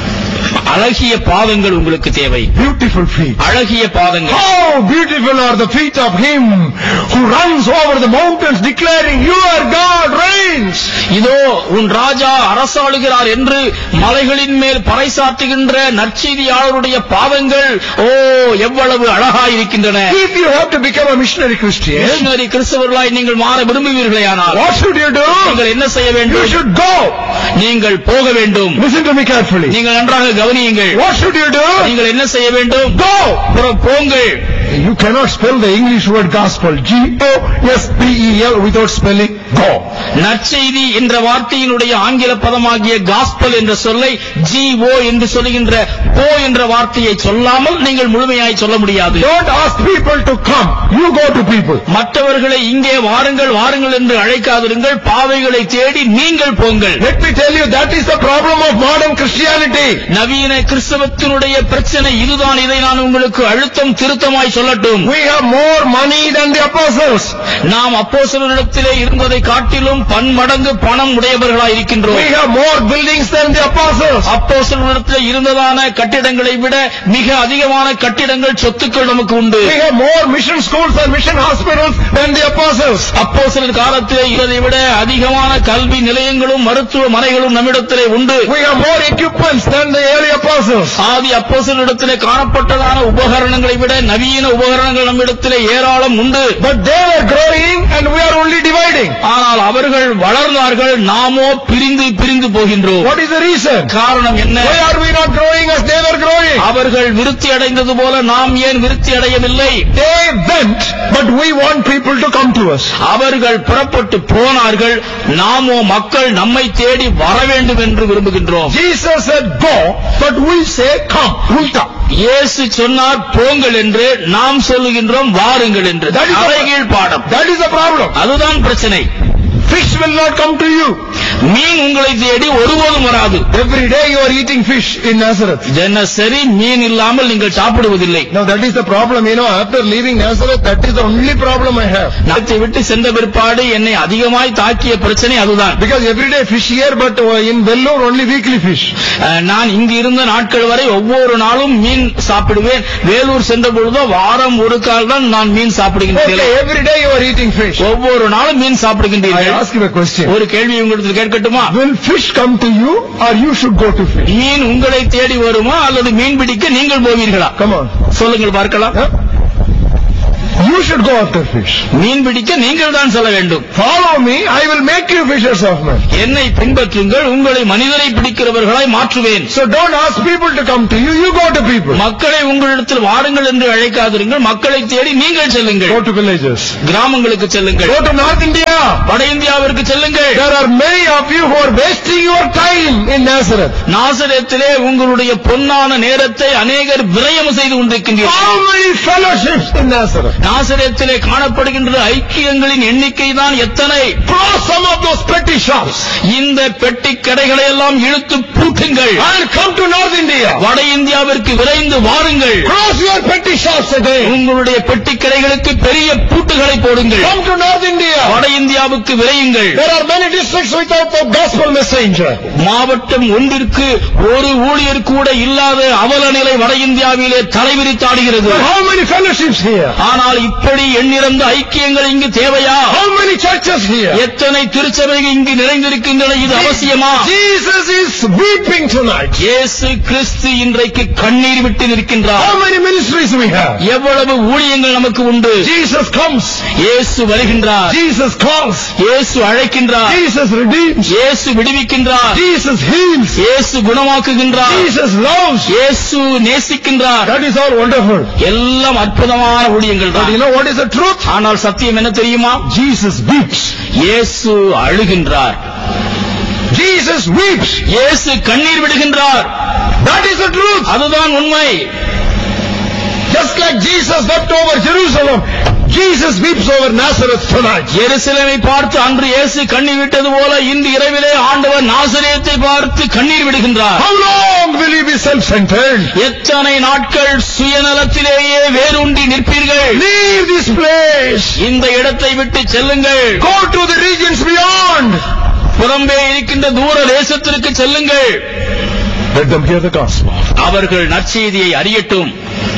அழகிய பாதங்கள் உங்களுக்கு தேவை Beautiful feet. அழகிய பாதங்கள் How beautiful are the feet of him who runs over the mountains declaring, Your God reigns. இதோ உன் ராஜா அரசாளுகிறார் என்று மலைகளின் மேல் பறைசாற்றுகின்ற நற்செய்தியாளருடைய பாதங்கள் ஓ எவ்வளவு அழகாயிருக்கின்றன If you have to become a missionary Christian, missionary கிறிஸ்தவர்களாய் நீங்கள் மாற விரும்புவீர்களேயானால் what should you do? நீங்கள் என்ன செய்ய You வேண்டும் should go. நீங்கள் போக வேண்டும் Listen to me carefully. நீங்கள் நன்றாக கவனியுங்கள் What should you do? நீங்கள் என்ன செய்ய வேண்டும் Go. புற- போங்கள் You cannot spell the English word gospel. G-O-S-P-E-L without spelling go. நற்செய்தி என்ற வார்த்தையினுடைய ஆங்கில பதமாகிய காஸ்பல் என்ற சொல்லை ஜி ஓ என்று சொல்லுகின்ற போ என்ற வார்த்தையை சொல்லாமல் நீங்கள் முழுமையாய் சொல்ல முடியாது Don't ask people to come. You go to people. மற்றவர்களை இங்கே வாருங்கள் வாருங்கள் என்று அழைக்காதிருங்கள் பாவைகளை தேடி நீங்கள் போங்கள் Let me tell you, that is the problem of modern Christianity. நவீன கிறிஸ்தவத்தினுடைய பிரச்சனை இதுதான் இதை நான் உங்களுக்கு அழுத்தம் திருத்தமாய் சொல்லட்டும் We have more money than the apostles. நாம் அப்போஸ்தலரிடத்திலே இருந்ததை காட்டிலும் பன்மடங்கு பணம் உடையவர்களாய் இருக்கின்றோம் We have more buildings than the apostles. அப்போஸ்தலரிடத்திலே இருந்ததான கட்டிடங்களை விட மிக அதிகமான கட்டிடங்கள் சொத்துக்கள் நமக்கு உண்டு We have more mission schools and mission hospitals than the apostles. அப்போஸ்தலர் காலத்திலே இருந்ததை விட அதிகமான கல்வி நிலையங்களும் மருத்துவமனைகளும் நம்மிடத்திலே உண்டு We have more equipments than the early apostles. ஆதி அப்போஸ்தலரிடத்திலே காணப்பட்டதான உபகரணங்களை விட நவீன உபகரணங்கள் நம்மிடத்திலே ஏராளம் உண்டு But they were growing and we are only dividing. ஆனால் அவர்கள் வளர்ந்தார்கள் நாமோ பிரிந்து பிரிந்து போகின்றோம் What is the reason? காரணம் என்ன Why are we not growing as they were growing? அவர்கள் விருத்தி அடைந்தது போல நாம் ஏன் விருத்தி அடையவில்லை They went, but we want people to come to us. அவர்கள் புறப்பட்டு போனார்கள் நாமோ மக்கள் நம்மை தேடி வர வேண்டும் என்று விரும்புகின்றோம் Jesus said go, but we say come. Ulta. இயேசு சொன்னார் போங்கள் என்று நாம் சொல்லுகின்றோம் வாருங்கள் என்று That is the- தலைகீழ் பாடம் That is the problem. அதுதான் பிரச்சனை Fish will not come to you. மீன் உங்களை தேடி ஒருபோதும் வராது Every day you are eating fish in Nazareth. தினசரி மீன் இல்லாமல் நீங்கள் சாப்பிடுவதில்லை Now that is the problem, you know, after leaving Nazareth, that is the only problem I have. நகரத்தை விட்டு சென்ற பிற்பாடு என்னை அதிகமாய் தாக்கிய பிரச்சனை அதுதான் Because every day fish here, but uh, in Vellore only weekly fish. அஹ், நான் இங்கு இருந்த நாட்கள் வரை ஒவ்வொரு நாளும் மீன் சாப்பிடுவேன் வேலூர் சென்ற பொழுதோ வாரம் ஒரு கால் தான் நான் மீன் சாப்பிடுகின்றேன் Okay, every day you are eating fish. ஒவ்வொரு நாளும் மீன் I சாப்பிடுகின்றீர்கள் ask you a question. ஒரு கேள்வி உங்களுக்கு கேட்கட்டுமா Will fish come to you or you should go to fish? மீன் உங்களை தேடி வருமா அல்லது மீன் பிடிக்க நீங்கள் போவீர்களா Come on. சொல்லுங்கள் பார்க்கலாம் Huh? You should go after fish. மீன் பிடிக்க நீங்கள் தான் செல்ல வேண்டும் Follow me, I will make you fishers of men. என்னை பின்பற்றுங்கள் உங்களை மனிதரை பிடிக்கிறவர்களாய் மாற்றுவேன் So don't ask people to come to you, you go to people. மக்களை உங்களிடத்தில் வாருங்கள் என்று அழைக்காதிருங்கள் மக்களை தேடி நீங்கள் செல்லுங்கள் Go to villages. கிராமங்களுக்கு செல்லுங்கள் Go to North India. வட இந்தியாவிற்கு செல்லுங்கள் There are many of you who are wasting your time in Nazareth. நாசரத்திலே உங்களுடைய பொன்னான நேரத்தை அநேகர் விரயம் செய்து கொண்டிருக்கின்றீர்கள் How many fellowships in Nazareth? நாசரத்திலே காணப்படுகின்ற ஐக்கியங்களின் எண்ணிக்கை தான் எத்தனை Close some of those petty shops இந்த பெட்டி கடைகளை எல்லாம் இழுத்து பூட்டுங்கள் and come to North India. வட இந்தியாவிற்கு விரைந்து வாருங்கள் Close your petty shops again. உங்களுடைய பெட்டி கடைகளுக்கு பெரிய பூட்டுகளை போடுங்கள் Come to North India. வட இந்தியாவுக்கு விரையுங்கள் There are many districts without the gospel messenger. மாவட்டம் ஒன்றிற்கு ஒரு ஊழியர் கூட இல்லாத அவல நிலை வட இந்தியாவிலே தலைவிரித்தாடுகிறது But how many fellowships here? ஆனால் இப்படி எண்ணிறந்த ஐக்கியங்கள் இங்கு தேவையா How many churches here? எத்தனை திருச்சபைகள் இங்கு நிறைந்திருக்கின்றன இது அவசியமா Jesus is weeping tonight. இயேசு கிறிஸ்து இன்றைக்கு கண்ணீர் விட்டு நிற்கின்றார் How many ministries we have? எவ்வளவு ஊழியங்கள் நமக்கு உண்டு Jesus comes. இயேசு வருகின்றார் Jesus calls. இயேசு அழைக்கின்றார் Jesus redeems. இயேசு விடுவிக்கின்றார் Jesus heals. இயேசு குணமாக்குகின்றார் Jesus loves. இயேசு நேசிக்கின்றார் That is all wonderful. எல்லாம் அற்புதமான ஊழியங்கள் But தான் you know what is the truth? ஆனால் சத்தியம் என்ன தெரியுமா Jesus weeps. இயேசு அழுகின்றார் Jesus weeps. இயேசு கண்ணீர் விடுகின்றார் That is the truth. அதுதான் உண்மை Just like Jesus wept over Jerusalem, Jesus weeps over Nazareth tonight. எருசலேமை பார்த்து அன்று இயேசு கண்ணீர் விட்டது போல இன்று இரவிலே ஆண்டவர் நாசரேத்தை பார்த்து கண்ணீர் விடுகின்றார் How long will you be self-centered? எத்தனை நாட்கள் சுயநலத்திலேயே வேரூன்றி நிற்பீர்கள் Leave this place. இந்த இடத்தை விட்டு செல்லுங்கள் Go to the regions beyond. புறம்பே இருக்கின்ற தூர தேசத்திற்கு செல்லுங்கள் Let them hear the gospel. அவர்கள் நற்செய்தியை அறியட்டும்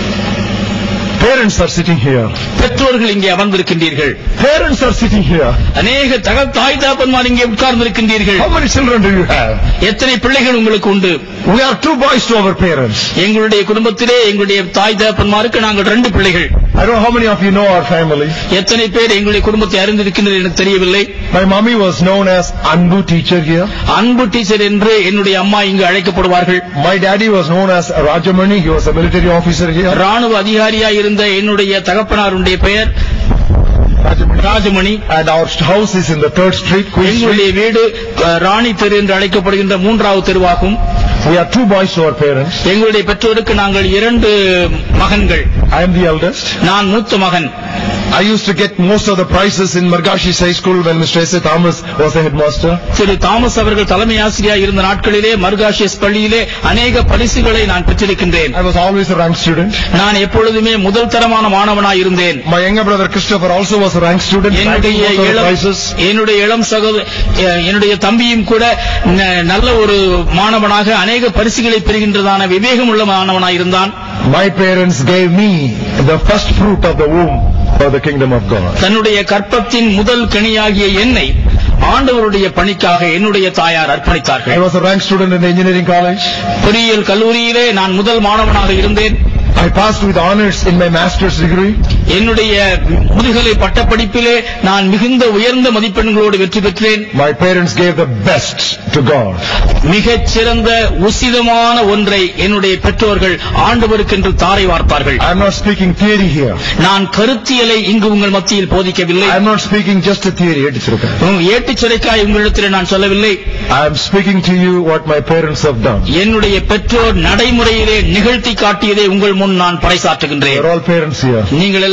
Parents are sitting here. பெற்றோர்கள் இங்கே அமர்ந்திருக்கின்றீர்கள் Parents are sitting here. அநேக தக தாய் தகப்பன்மார் இங்கே உட்கார்ந்திருக்கின்றீர்கள் How many children do you have? எத்தனை பிள்ளைகள் உங்களுக்கு உண்டு We are two boys to our parents. எங்களுடைய குடும்பத்திலே எங்களுடைய தாய் தகப்பன்மாருக்கு நாங்கள் ரெண்டு பிள்ளைகள் I don't know how many of you know our family. எத்தனை பேர் எங்களுடைய குடும்பத்தை அறிந்திருக்கின்றனர் எனக்கு தெரியவில்லை My mommy was known as Anbu teacher here. Anbu teacher என்று என்னுடைய அம்மா இங்கு அழைக்கப்படுவார்கள் My daddy was known as Rajamani. He was a military officer here. ராணுவ அதிகாரியா இருந்த என்னுடைய தகப்பனாருடைய பெயர் Rajamani. Rajamani And our house is in the third street, Queen Street. எங்களுடைய வீடு அஹ், ராணி தெரு என்று அழைக்கப்படுகின்ற மூன்றாவது தெருவாகும் We are two boys to our parents. எங்களுடைய பெற்றோருக்கு நாங்கள் இரண்டு மகன்கள் I am the eldest. நான் மூத்த மகன் I used to get most of the prizes in Margashi's high school when Mr. S. A. Thomas was the headmaster. திரு Thomas அவர்கள் தலைமை ஆசிரியர் இருந்த நாட்களிலே மர்காஷியஸ் பள்ளியிலே அநேக பரிசுகளை நான் பெற்றிருக்கின்றேன் I was always a rank student. நான் எப்பொழுதுமே முதல் தரமான மாணவனாய் இருந்தேன் My younger brother Christopher also was a rank student. ranking என்னுடைய most of the இளம் prizes. என்னுடைய இளம் சகோதர அஹ், என்னுடைய தம்பியும் கூட ந- நல்ல ஒரு மாணவனாக அநேக பரிசுகளை பெறுகின்றதான விவேகம் உள்ள மாணவனாய் இருந்தான் My parents gave me the first fruit of the womb for the kingdom of God. தன்னுடைய கற்பத்தின் முதல் கனியாகிய என்னை ஆண்டவருடைய பணிக்காக என்னுடைய தாயார் I அர்ப்பணித்தார்கள் was a rank student in the engineering college. பொறியியல் கல்லூரியிலே நான் முதல் மாணவனாக இருந்தேன் I passed with honors in my master's degree. என்னுடைய முதுகலை பட்டப்படிப்பிலே நான் மிகுந்த உயர்ந்த மதிப்பெண்களோடு வெற்றி பெற்றேன் My parents gave the best to God. மிகச் சிறந்த உசிதமான ஒன்றை என்னுடைய பெற்றோர்கள் ஆண்டவருக்கென்று தாரை வார்த்தார்கள் I'm not speaking theory here. நான் கருத்தியலை இங்கு உங்கள் மத்தியில் போதிக்கவில்லை I'm not speaking just a theory. எடுத்திருக்கேன். உம் ஏட்டுச் சிறைக்காய் உங்களிடத்தில் நான் சொல்லவில்லை I'm speaking to you what my parents have done. என்னுடைய பெற்றோர் நடைமுறையிலே நிகழ்த்தி காட்டியதை உங்கள் முன் நான் பறைசாற்றுகின்றேன் You're all parents here. நீங்கள்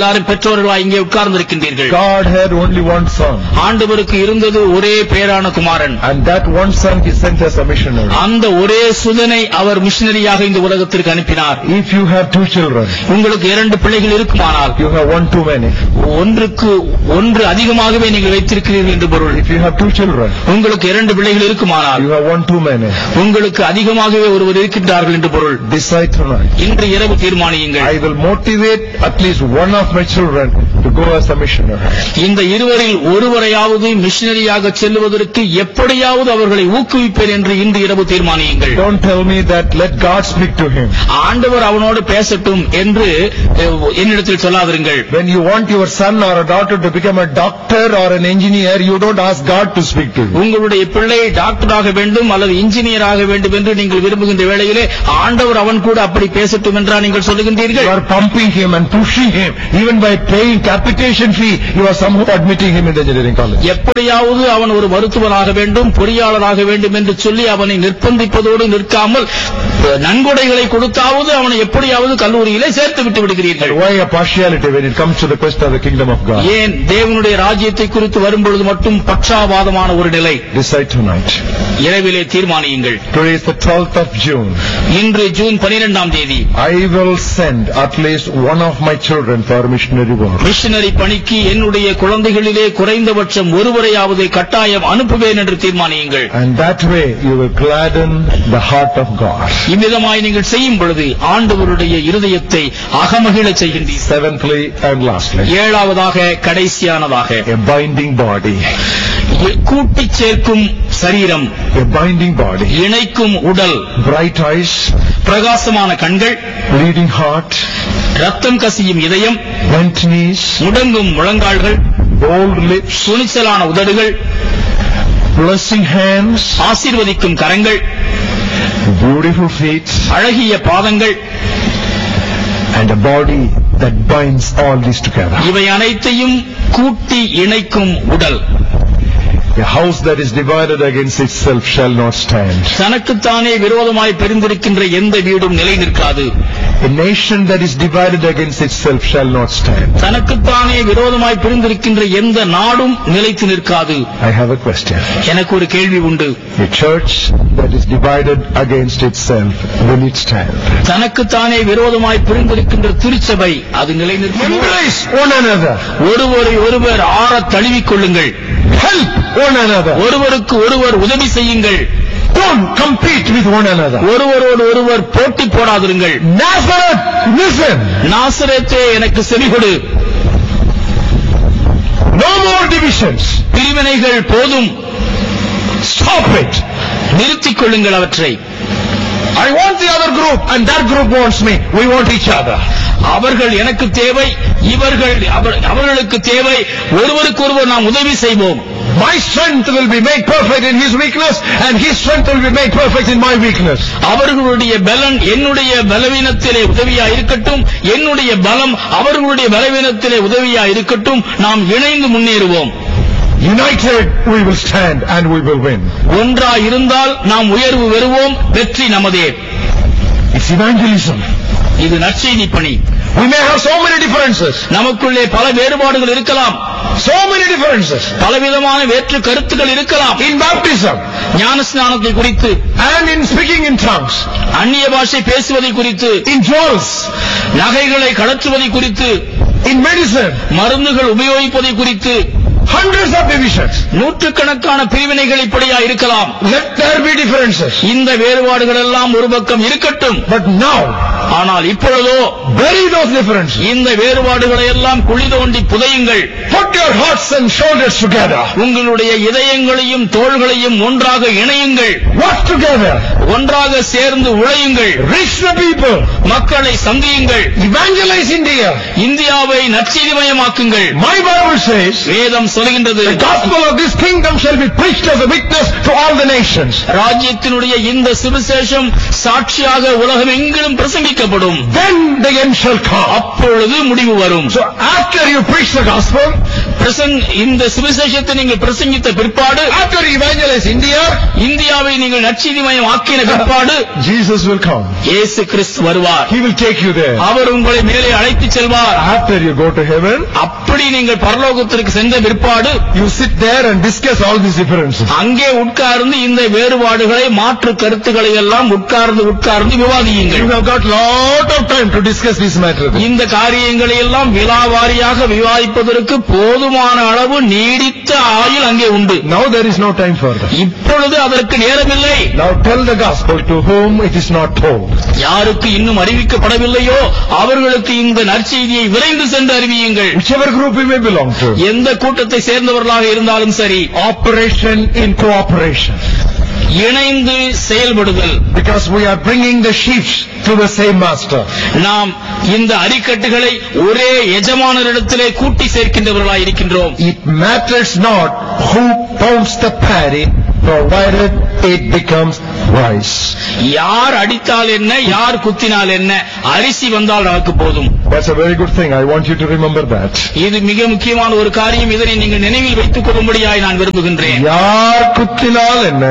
எல்லாரும் பெற்றோர்களா இங்கே உட்கார்ந்திருக்கின்றீர்கள் God had only one son. ஆண்டவருக்கு இருந்தது ஒரே பேரான குமாரன் And that one son he sent as a missionary. அந்த ஒரே சுதனை அவர் மிஷனரியாக இந்த உலகத்திற்கு அனுப்பினார் If you have two children, உங்களுக்கு இரண்டு பிள்ளைகள் இருக்குமானால் you have one too many. ஒன்றுக்கு ஒன்று அதிகமாகவே நீங்கள் வைத்திருக்கிறீர்கள் என்று பொருள் If you have two children, உங்களுக்கு இரண்டு பிள்ளைகள் இருக்குமானால் you have one too many. உங்களுக்கு அதிகமாகவே ஒருவர் இருக்கின்றார்கள் என்று பொருள் Decide tonight. இன்று இரவு தீர்மானியுங்கள் I will motivate at least one of my children to go as a missionary. இந்த இருவரில் ஒருவரையாவது மிஷனரியாக செல்லுவதற்கு எப்படியாவது அவர்களை ஊக்குவிப்பேன் என்று இன்று இரவு தீர்மானியுங்கள் Don't tell me that let God speak to him. ஆண்டவர் அவனோடு பேசட்டும் என்று அஹ், என்னிடத்தில் சொல்லாதிருங்கள் When you want your son or a daughter to become a doctor or an engineer, you don't ask God to speak to you. உங்களுடைய பிள்ளை டாக்டராக வேண்டும் அல்லது இன்ஜினியர் ஆக வேண்டும் என்று நீங்கள் விரும்புகின்ற வேளையிலே ஆண்டவர் அவன் கூட அப்படி பேசட்டும் என்றா நீங்கள் You சொல்லுகின்றீர்கள் are pumping him and pushing him. Even by paying capitation fee, you are somehow admitting him in the engineering college. எப்படியாவது அவன் ஒரு மருத்துவராக வேண்டும் பொறியாளராக வேண்டும் என்று சொல்லி அவனை நிர்பந்திப்பதோடு நிற்காமல் அஹ், நன்கொடைகளை கொடுத்தாவது அவனை எப்படியாவது கல்லூரியிலே சேர்த்து விட்டு விடுகிறீர்கள் Why a partiality when it comes to the quest of the kingdom of God? ஏன் தேவனுடைய ராஜ்யத்தை குறித்து வரும்பொழுது மட்டும் பட்சாபாதமான ஒரு நிலை Decide tonight. இரவிலே தீர்மானியுங்கள் Today is the 12th of June. இன்று ஜூன் பனிரெண்டாம் தேதி I will send at least one of my children for missionary work. Missionary பணிக்கு என்னுடைய குழந்தைகளிலே குறைந்தபட்சம் ஒருவரையாவது கட்டாயம் அனுப்புவேன் என்று தீர்மானியுங்கள் And that way you will gladden the heart of God. இவ்விதமாய் நீங்கள் செய்யும் பொழுது ஆண்டவருடைய இருதயத்தை அகமகிழச் செய்கின்றீர்கள் Seventhly and lastly, ஏழாவதாக கடைசியானதாக a binding body. கூட்டிச் சேர்க்கும் சரீரம் A binding body. இணைக்கும் உடல் Bright eyes, பிரகாசமான கண்கள் bleeding heart, ரத்தம் கசியும் இதயம் bent knees, முடங்கும் முழங்கால்கள் bold lips, துணிச்சலான உதடுகள் blessing hands, ஆசீர்வதிக்கும் கரங்கள் beautiful feet, அழகிய பாதங்கள் and a body that binds all these together. இவை அனைத்தையும் கூட்டி இணைக்கும் உடல் A house that is divided against itself shall not stand. தனக்குத்தானே விரோதமாய் பிரிந்திருக்கின்ற எந்த வீடும் நிலை நிற்காது A nation that is divided against itself shall not stand. தனக்குத்தானே விரோதமாய் பிரிந்திருக்கின்ற எந்த நாடும் நிலைத்து நிற்காது I have a question. எனக்கு ஒரு கேள்வி உண்டு A church that is divided against itself, will it stand? தனக்குத்தானே விரோதமாய் பிரிந்திருக்கின்ற திருச்சபை அது நிலை நிற்கும் Embrace one another. ஒருவரை ஒருவர் ஆறத் தழுவிக் கொள்ளுங்கள் Help one another. ஒருவருக்கு ஒருவர் உதவி செய்யுங்கள் Don't compete with one another. ஒருவரோடு ஒருவர் போட்டி போடாதிருங்கள் Nazareth, listen. நாசரேத்தே எனக்கு செவிகொடு No more divisions. பிரிவினைகள் போதும் Stop it. நிறுத்திக் கொள்ளுங்கள் அவற்றை I want the other group and that group wants me. We want each other. அவர்கள் எனக்கு தேவை இவர்கள் அவர்- அவர்களுக்கு தேவை ஒருவருக்கொருவர் நாம் உதவி செய்வோம் My strength will be made perfect in his weakness and his strength will be made perfect in my weakness. அவர்களுடைய பலன் என்னுடைய பலவீனத்திலே உதவியா இருக்கட்டும் என்னுடைய பலம் அவர்களுடைய பலவீனத்திலே உதவியா இருக்கட்டும் நாம் இணைந்து முன்னேறுவோம் United we will stand and we will win. ஒன்றா இருந்தால் நாம் உயர்வு பெறுவோம் வெற்றி நமதே It's evangelism. இது நற்செய்தி பணி We may have so many differences. நமக்குள்ளே பல வேறுபாடுகள் இருக்கலாம் So many differences. பலவிதமான வேற்று கருத்துக்கள் இருக்கலாம் In baptism ஞானஸ்நானத்தை குறித்து and in speaking in tongues. அந்நிய பாஷை பேசுவதை குறித்து In jewels. நகைகளை கடற்றுவதை குறித்து In medicine. மருந்துகள் உபயோகிப்பதை குறித்து Hundreds of divisions. நூற்றுக்கணக்கான பிரிவினைகள் இப்படியா இருக்கலாம் Let there be differences. இந்த வேறுபாடுகள் எல்லாம் ஒரு பக்கம் இருக்கட்டும் But now, ஆனால் இப்பொழுதோ bury those differences. இந்த வேறுபாடுகளை எல்லாம் குழி தோண்டி புதையுங்கள் Put your hearts and shoulders together. உங்களுடைய இதயங்களையும் தோள்களையும் ஒன்றாக இணையுங்கள் Work together. ஒன்றாக சேர்ந்து உழையுங்கள் Reach the people. மக்களை சந்தியுங்கள் Evangelize India. இந்தியாவை நற்செய்திமயமாக்குங்கள் My Bible says, வேதம் சொல்கின்றது the gospel of this kingdom shall be preached as a witness to all the nations. ராஜ்யத்தினுடைய இந்த சுவிசேஷம் சாட்சியாக உலகம் எங்கிலும் பிரசங்கிக்கப்படும் Then the end shall come. அப்பொழுது முடிவு வரும் So after you preach the gospel, பிரசங் இந்த சுவிசேஷத்தை நீங்கள் பிரசங்கித்த பிற்பாடு after you evangelize India, இந்தியாவை நீங்கள் நற்செய்திமயம் ஆக்கின பிற்பாடு Jesus will come. இயேசு கிறிஸ்து வருவார் He will take you there. அவர் உங்களை மேலே அழைத்துச் செல்வார் After you go to heaven, அப்படி நீங்கள் பரலோகத்திற்கு சென்ற பிற்பாடு you sit there and discuss all these differences. அங்கே உட்கார்ந்து இந்த வேறுபாடுகளை மாற்று கருத்துக்களை எல்லாம் உட்கார்ந்து உட்கார்ந்து விவாதியுங்கள் You have got lot of time to discuss this matter. இந்த காரியங்களை எல்லாம் விலாவாரியாக விவாதிப்பதற்கு போதுமான அளவு நீடித்த ஆயுள் அங்கே உண்டு Now there is no time for that. இப்பொழுது அதற்கு நேரமில்லை Now tell the gospel to whom it is not told. யாருக்கு இன்னும் அறிவிக்கப்படவில்லையோ அவர்களுக்கு இந்த நற்செய்தியை விரைந்து சென்று அறிவியுங்கள் Whichever group you may belong to. எந்த கூட்டத்தை சேர்ந்தவர்களாக இருந்தாலும் சரி Operation in cooperation. இணைந்து செயல்படுதல் Because we are bringing the sheep to the same master. நாம் இந்த அரிக்கட்டுகளை ஒரே எஜமானரிடத்திலே கூட்டி சேர்க்கின்றவர்களாய் இருக்கின்றோம் It matters not who pounds the paddy, provided it becomes rice. யார் அடித்தால் என்ன யார் குத்தினால் என்ன அரிசி வந்தால் நமக்கு போதும் That's a very good thing. I want you to remember that. இது மிக முக்கியமான ஒரு காரியம் இதனை நீங்கள் நினைவில் வைத்துக் கொள்ளும்படியாய் நான் விரும்புகின்றேன் யார் குத்தினால் என்ன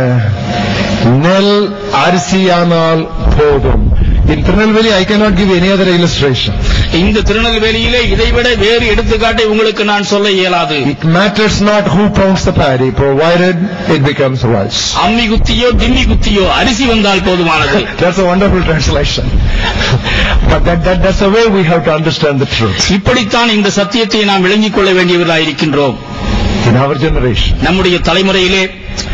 நெல் அரிசியானால் போதும் In Tirunelveli, I cannot give any other illustration. இந்த திருநெல்வேலியிலே இதைவிட வேறு எடுத்துக்காட்டை உங்களுக்கு நான் சொல்ல இயலாது It matters not who pounds the paddy, provided it becomes rice. அம்மி குத்தியோ திம்மி குத்தியோ அரிசி வந்தால் போதுமானது That's a wonderful translation. but that, that, that's the way we have to understand the truth. இப்படித்தான் இந்த சத்தியத்தை நாம் விளங்கிக் கொள்ள வேண்டியவர்களாய் இருக்கின்றோம் In our generation, நம்முடைய தலைமுறையிலே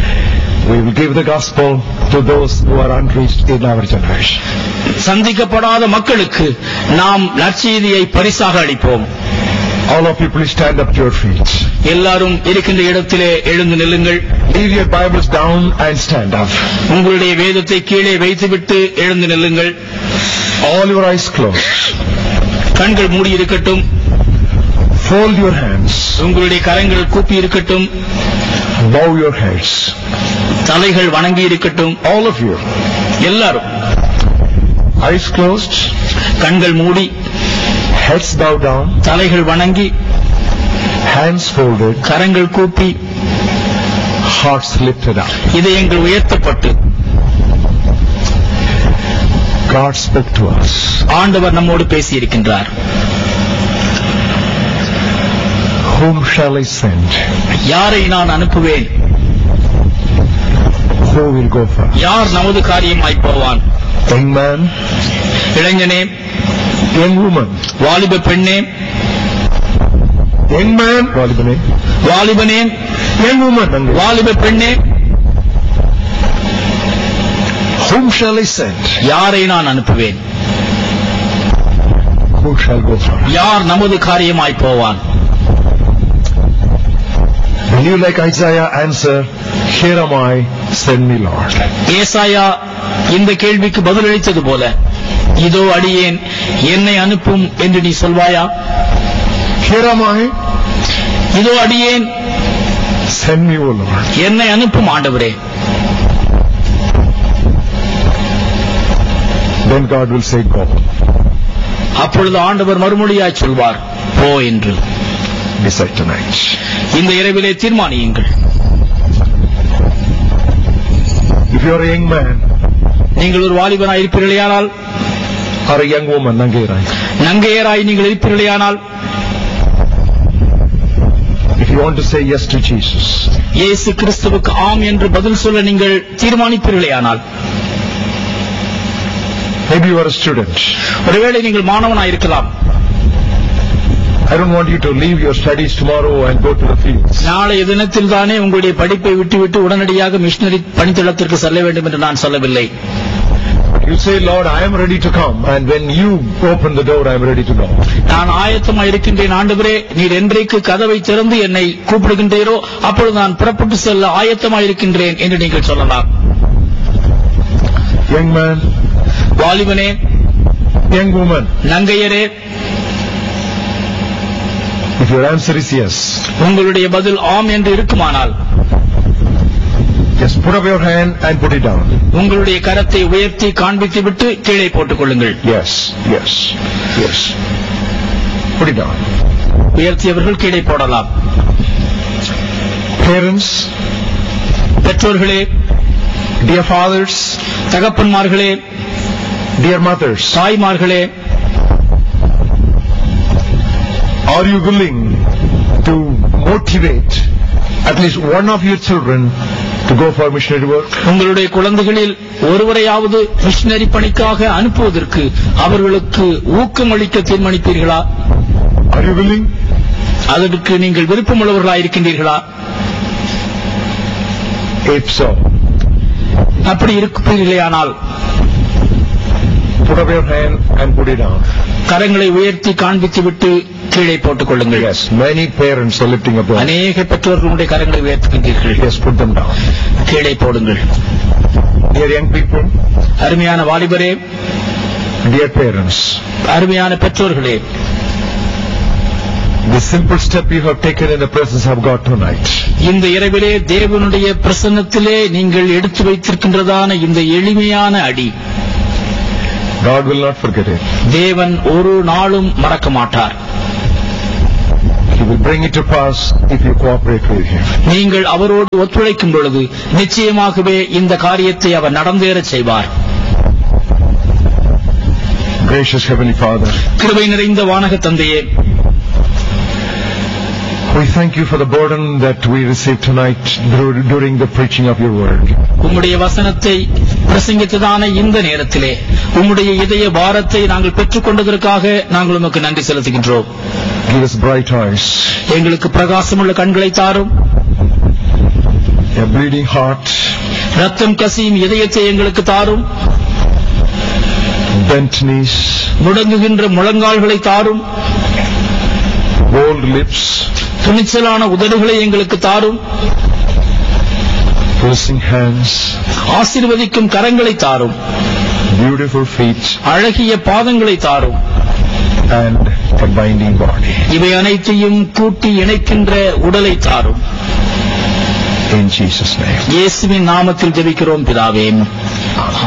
we will give the gospel to those who are unreached in our generation. சந்திக்கப்படாத மக்களுக்கு நாம் நற்செய்தியை பரிசாக அளிப்போம் All of you please stand up to your feet. எல்லாரும் இருக்கின்ற இடத்திலே எழுந்து நில்லுங்கள் Leave your Bibles down and stand up. உங்களுடைய வேதத்தை கீழே வைத்துவிட்டு எழுந்து நில்லுங்கள் All your eyes closed. கண்கள் மூடி இருக்கட்டும் Fold your hands. உங்களுடைய கரங்கள் கூப்பி இருக்கட்டும் Bow your heads. தலைகள் வணங்கி இருக்கட்டும் All of you. எல்லாரும் Eyes closed. கண்கள் மூடி Heads bowed down. தலைகள் வணங்கி Hands folded. கரங்கள் கூப்பி Hearts lifted up. இதயங்கள் உயர்த்தப்பட்டு God spoke to us. ஆண்டவர் நம்மோடு பேசியிருக்கின்றார் Whom shall I send? யாரை நான் அனுப்புவேன் Who will go for us? யார் நமது காரியமாய் போவான் Young man, இளைஞனே young woman. வாலிப பெண்ணே Young man, வாலிபனே. வாலிபனே Young woman, அங்கே. வாலிப பெண்ணே Whom shall I send? யாரை நான் அனுப்புவேன் Who shall go for us? யார் நமது காரியமாய் போவான் Will you like Isaiah answer, Here am I, send me Lord. ஏசாயா இந்த கேள்விக்கு பதிலளித்தது போல இதோ அடியேன் என்னை அனுப்பும் என்று நீ சொல்வாயா Here am I, இதோ அடியேன் send me O Lord. என்னை அனுப்பும் ஆண்டவரே Then God will say, Go. அப்பொழுது ஆண்டவர் மறுமொழியாய் சொல்வார் போ என்று Decide tonight. இந்த இரவிலே தீர்மானியுங்கள் If you are a young man நீங்கள் ஒரு வாலிபனாய் இருப்பீர்களேயானால் or a young woman, Nangirai, நங்கையராய் நீங்கள் இருப்பீர்களேயானால் if you want to say yes to Jesus, இயேசு கிறிஸ்துவுக்கு ஆம் என்று பதில் சொல்ல நீங்கள் தீர்மானிப்பீர்களேயானால் maybe you are a student. ஒருவேளை நீங்கள் மாணவனாய் இருக்கலாம் I don't want you to leave your studies tomorrow and go to the fields. நாளைய தினத்தில் தானே உங்களுடைய படிப்பை விட்டுவிட்டு உடனடியாக மிஷனரி பணித்தளத்திற்கு செல்ல வேண்டும் என்று நான் சொல்லவில்லை You say, Lord, I am ready to come. And when you open the door, I am ready to go. நான் ஆயத்தமா இருக்கின்றேன் ஆண்டவரே நீர் என்றைக்கு கதவை திறந்து என்னை கூப்பிடுகின்றீரோ அப்பொழுது நான் புறப்பட்டு செல்ல ஆயத்தமா இருக்கின்றேன் என்று நீங்கள் சொல்லலாம் Young man, வாலிபனே young woman, நங்கையரே if your answer is yes, உங்களுடைய பதில் ஆம் என்று இருக்குமானால் just put up your hand and put it down. உங்களுடைய கரத்தை உயர்த்தி காண்பித்து விட்டு கீழே போட்டுக் கொள்ளுங்கள் Yes, yes, yes. Put it down. உயர்த்தியவர்கள் கீழே போடலாம் Parents, பெற்றோர்களே dear fathers, தகப்பன்மார்களே dear mothers, தாய்மார்களே are you willing to motivate at least one of your children to go for missionary work? உங்களுடைய குழந்தைகளில் ஒருவரையாவது மிஷனரி பணிக்காக அனுப்புவதற்கு அவர்களுக்கு ஊக்கமளிக்க தீர்மானிப்பீர்களா Are you willing? அதற்கு நீங்கள் விருப்பமுள்ளவர்களாயிருக்கின்றீர்களா If so, அப்படி இருப்பீர்களேயானால் put up your hand and put it down. கரங்களை உயர்த்தி காண்பித்து விட்டு கீழே போட்டுக் கொள்ளுங்கள் Yes, many parents are lifting up their hands. அநேக பெற்றோர்களுடைய கரங்களை உயர்த்துகின்றீர்கள் Yes, put them down. கீழே போடுங்கள் Dear young people, அருமையான வாலிபரே dear parents, அருமையான பெற்றோர்களே the simple step you have taken in the presence of God tonight இந்த இரவிலே தேவனுடைய பிரசன்னத்திலே நீங்கள் எடுத்து வைத்திருக்கின்றதான இந்த எளிமையான அடி God will not forget it. தேவன் ஒரு நாளும் மறக்க மாட்டார் He will bring it to pass if you cooperate with Him. நீங்கள் அவரோடு ஒத்துழைக்கும் பொழுது நிச்சயமாகவே இந்த காரியத்தை அவர் நடந்தேறச் செய்வார் Gracious Heavenly Father, கிருபை நிறைந்த வானக தந்தையே we thank you for the burden that we received tonight dur- during the preaching of your word. உம்முடைய வசனத்தை பிரசங்கித்ததான இந்த நேரத்திலே உம்முடைய இதய பாரத்தை நாங்கள் பெற்றுக் கொண்டதற்காக நாங்கள் உமக்கு நன்றி செலுத்துகின்றோம் Give us bright eyes, எங்களுக்கு பிரகாசமுள்ள கண்களை தாரும் a bleeding heart, ரத்தம் கசியும் இதயத்தை எங்களுக்கு தாரும் bent knees, முடங்குகின்ற முழங்கால்களை தாரும் bold lips, துணிச்சலான உதடுகளை எங்களுக்கு தாரும் blessing hands, ஆசீர்வதிக்கும் கரங்களை தாரும் beautiful feet, அழகிய பாதங்களை தாரும் and a binding body. இவை அனைத்தையும் கூட்டி இணைக்கின்ற உடலை தாரும் In Jesus' name. இயேசுவின் நாமத்தில் ஜெபிக்கிறோம் பிதாவே